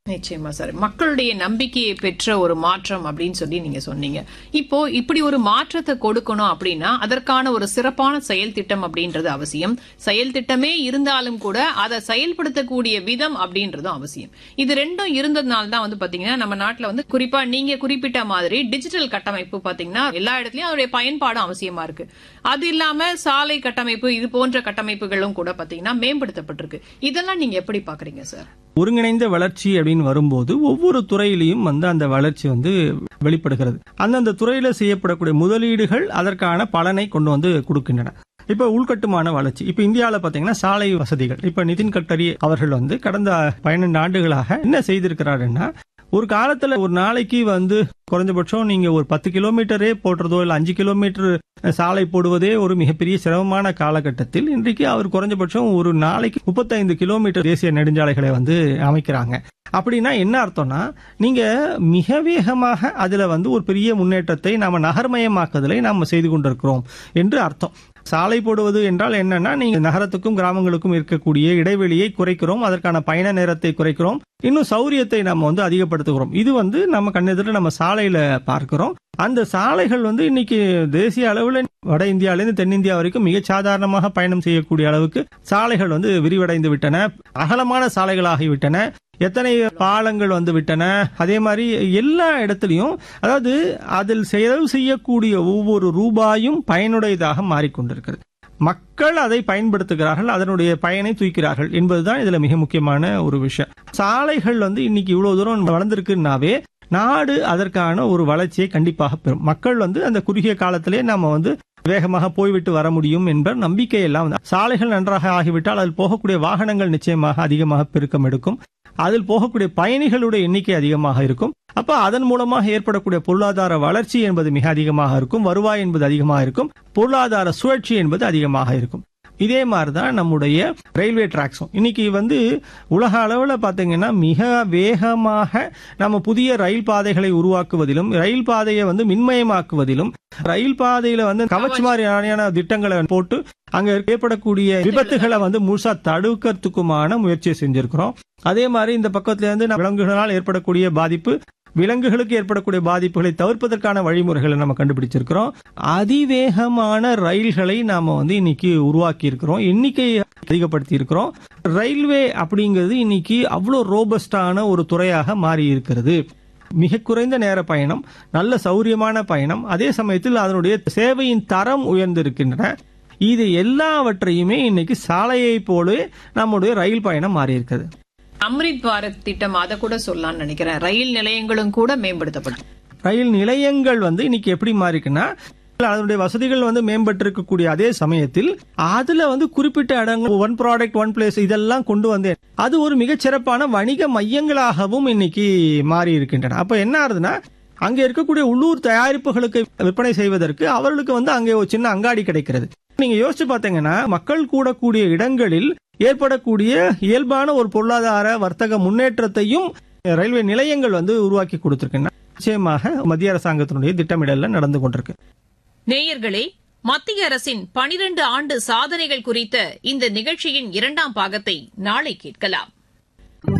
நிச்சயமா சார் மக்களுடைய நம்பிக்கையை பெற்ற ஒரு மாற்றம் அப்படின்னு சொல்லி நீங்க சொன்னீங்க இப்போ இப்படி ஒரு மாற்றத்தை கொடுக்கணும் அப்படின்னா அதற்கான ஒரு சிறப்பான செயல் திட்டம் அப்படின்றது அவசியம் செயல் திட்டமே இருந்தாலும் கூட அதை செயல்படுத்தக்கூடிய விதம் அப்படின்றதும் அவசியம் இது ரெண்டும் இருந்ததுனால தான் வந்து பாத்தீங்கன்னா நம்ம நாட்டுல வந்து குறிப்பா நீங்க குறிப்பிட்ட மாதிரி டிஜிட்டல் கட்டமைப்பு பாத்தீங்கன்னா எல்லா இடத்துலயும் அதோடைய பயன்பாடும் அவசியமா இருக்கு அது இல்லாம சாலை கட்டமைப்பு இது போன்ற கட்டமைப்புகளும் கூட பாத்தீங்கன்னா மேம்படுத்தப்பட்டிருக்கு இதெல்லாம் நீங்க எப்படி பாக்குறீங்க சார் ஒருங்கிணைந்த வளர்ச்சி அப்படின்னு வரும்போது ஒவ்வொரு துறையிலையும் வந்து அந்த வளர்ச்சி வந்து வெளிப்படுகிறது அந்தந்த துறையில செய்யப்படக்கூடிய முதலீடுகள் அதற்கான பலனை கொண்டு வந்து கொடுக்கின்றன இப்ப உள்கட்டுமான வளர்ச்சி இப்ப இந்தியாவில் பாத்தீங்கன்னா சாலை வசதிகள் இப்ப நிதின் கட்கரி அவர்கள் வந்து கடந்த பன்னெண்டு ஆண்டுகளாக என்ன செய்திருக்கிறாருன்னா ஒரு காலத்துல ஒரு நாளைக்கு வந்து குறைஞ்சபட்சம் நீங்க ஒரு பத்து கிலோமீட்டரே போடுறதோ இல்ல அஞ்சு கிலோமீட்டர் சாலை போடுவதே ஒரு மிகப்பெரிய சிரமமான காலகட்டத்தில் இன்றைக்கு அவர் குறைஞ்சபட்சம் ஒரு நாளைக்கு முப்பத்தைந்து கிலோமீட்டர் தேசிய நெடுஞ்சாலைகளை வந்து அமைக்கிறாங்க அப்படின்னா என்ன அர்த்தம்னா நீங்க மிக வேகமாக அதுல வந்து ஒரு பெரிய முன்னேற்றத்தை நாம நகர்மயமாக்குதலை நாம செய்து கொண்டிருக்கிறோம் என்று அர்த்தம் சாலை போடுவது என்றால் என்னன்னா நீங்க நகரத்துக்கும் கிராமங்களுக்கும் இருக்கக்கூடிய இடைவெளியை குறைக்கிறோம் அதற்கான பயண நேரத்தை குறைக்கிறோம் இன்னும் சௌரியத்தை நம்ம வந்து அதிகப்படுத்துகிறோம் இது வந்து நம்ம கண்ணெதிர நம்ம சாலையில பார்க்கிறோம் அந்த சாலைகள் வந்து இன்னைக்கு தேசிய அளவில் வட இந்தியாவிலிருந்து தென்னிந்தியா வரைக்கும் மிக சாதாரணமாக பயணம் செய்யக்கூடிய அளவுக்கு சாலைகள் வந்து விரிவடைந்து விட்டன அகலமான சாலைகளாகிவிட்டன எத்தனை பாலங்கள் வந்து விட்டன அதே மாதிரி எல்லா இடத்துலையும் அதாவது அதில் செலவு செய்யக்கூடிய ஒவ்வொரு ரூபாயும் பயனுடையதாக மாறிக்கொண்டிருக்கிறது மக்கள் அதை பயன்படுத்துகிறார்கள் அதனுடைய பயனை தூக்கிறார்கள் என்பதுதான் இதுல மிக முக்கியமான ஒரு விஷயம் சாலைகள் வந்து இன்னைக்கு இவ்வளவு தூரம் வளர்ந்திருக்குன்னாவே நாடு அதற்கான ஒரு வளர்ச்சியை கண்டிப்பாக பெறும் மக்கள் வந்து அந்த குறுகிய காலத்திலே நாம வந்து வேகமாக போய்விட்டு வர முடியும் என்ற நம்பிக்கை எல்லாம் வந்து சாலைகள் நன்றாக ஆகிவிட்டால் அதில் போகக்கூடிய வாகனங்கள் நிச்சயமாக அதிகமாக பெருக்கம் எடுக்கும் அதில் போகக்கூடிய பயணிகளுடைய எண்ணிக்கை அதிகமாக இருக்கும் அப்ப அதன் மூலமாக ஏற்படக்கூடிய பொருளாதார வளர்ச்சி என்பது மிக அதிகமாக இருக்கும் வருவாய் என்பது அதிகமாக இருக்கும் பொருளாதார சுழற்சி என்பது அதிகமாக இருக்கும் இதே மாதிரிதான் நம்முடைய ரயில்வே டிராக்ஸும் இன்னைக்கு வந்து உலக அளவில் பார்த்தீங்கன்னா மிக வேகமாக நம்ம புதிய ரயில் பாதைகளை உருவாக்குவதிலும் ரயில் பாதையை வந்து மின்மயமாக்குவதிலும் ரயில் பாதையில வந்து கவச் மாதிரியான திட்டங்களை போட்டு அங்க ஏற்படக்கூடிய விபத்துகளை வந்து முழுசா தடுக்கிறதுக்குமான முயற்சியை செஞ்சிருக்கிறோம் அதே மாதிரி இந்த பக்கத்துல இருந்து விலங்குகளால் ஏற்படக்கூடிய பாதிப்பு விலங்குகளுக்கு ஏற்படக்கூடிய பாதிப்புகளை தவிர்ப்பதற்கான வழிமுறைகளை நம்ம கண்டுபிடிச்சிருக்கிறோம் அதிவேகமான ரயில்களை நாம வந்து இன்னைக்கு உருவாக்கி இருக்கிறோம் எண்ணிக்கையை அதிகப்படுத்தி இருக்கிறோம் ரயில்வே அப்படிங்கிறது இன்னைக்கு அவ்வளோ ரோபஸ்டான ஒரு துறையாக மாறி இருக்கிறது மிக குறைந்த நேர பயணம் நல்ல சௌரியமான பயணம் அதே சமயத்தில் அதனுடைய சேவையின் தரம் உயர்ந்திருக்கின்றன இது எல்லாவற்றையுமே இன்னைக்கு சாலையை போல நம்முடைய ரயில் பயணம் மாறி இருக்கிறது அம்ரித் பாரத் திட்டம் அதை கூட சொல்லலாம்னு நினைக்கிறேன் ரயில் நிலையங்களும் கூட மேம்படுத்தப்படும் ரயில் நிலையங்கள் வந்து இன்னைக்கு எப்படி மாறிக்குன்னா அதனுடைய வசதிகள் வந்து மேம்பட்டு இருக்கக்கூடிய அதே சமயத்தில் அதுல வந்து குறிப்பிட்ட இடங்கள் ஒன் ப்ராடக்ட் ஒன் பிளேஸ் இதெல்லாம் கொண்டு வந்தேன் அது ஒரு மிகச்சிறப்பான வணிக மையங்களாகவும் இன்னைக்கு மாறி இருக்கின்றன அப்ப என்ன ஆகுதுன்னா அங்க இருக்கக்கூடிய உள்ளூர் தயாரிப்புகளுக்கு விற்பனை செய்வதற்கு அவர்களுக்கு வந்து அங்கே ஒரு சின்ன அங்காடி கிடைக்கிறது நீங்க யோசிச்சு பாத்தீங்கன்னா மக்கள் கூடக்கூடிய இடங்களில் ஏற்படக்கூடிய இயல்பான ஒரு பொருளாதார வர்த்தக முன்னேற்றத்தையும் ரயில்வே நிலையங்கள் வந்து உருவாக்கி கொடுத்திருக்கின்றன நிச்சயமாக மத்திய அரசாங்கத்தினுடைய திட்டமிடல்ல நடந்து கொண்டிருக்கு நேயர்களே மத்திய அரசின் பனிரண்டு ஆண்டு சாதனைகள் குறித்த இந்த நிகழ்ச்சியின் இரண்டாம் பாகத்தை நாளை கேட்கலாம்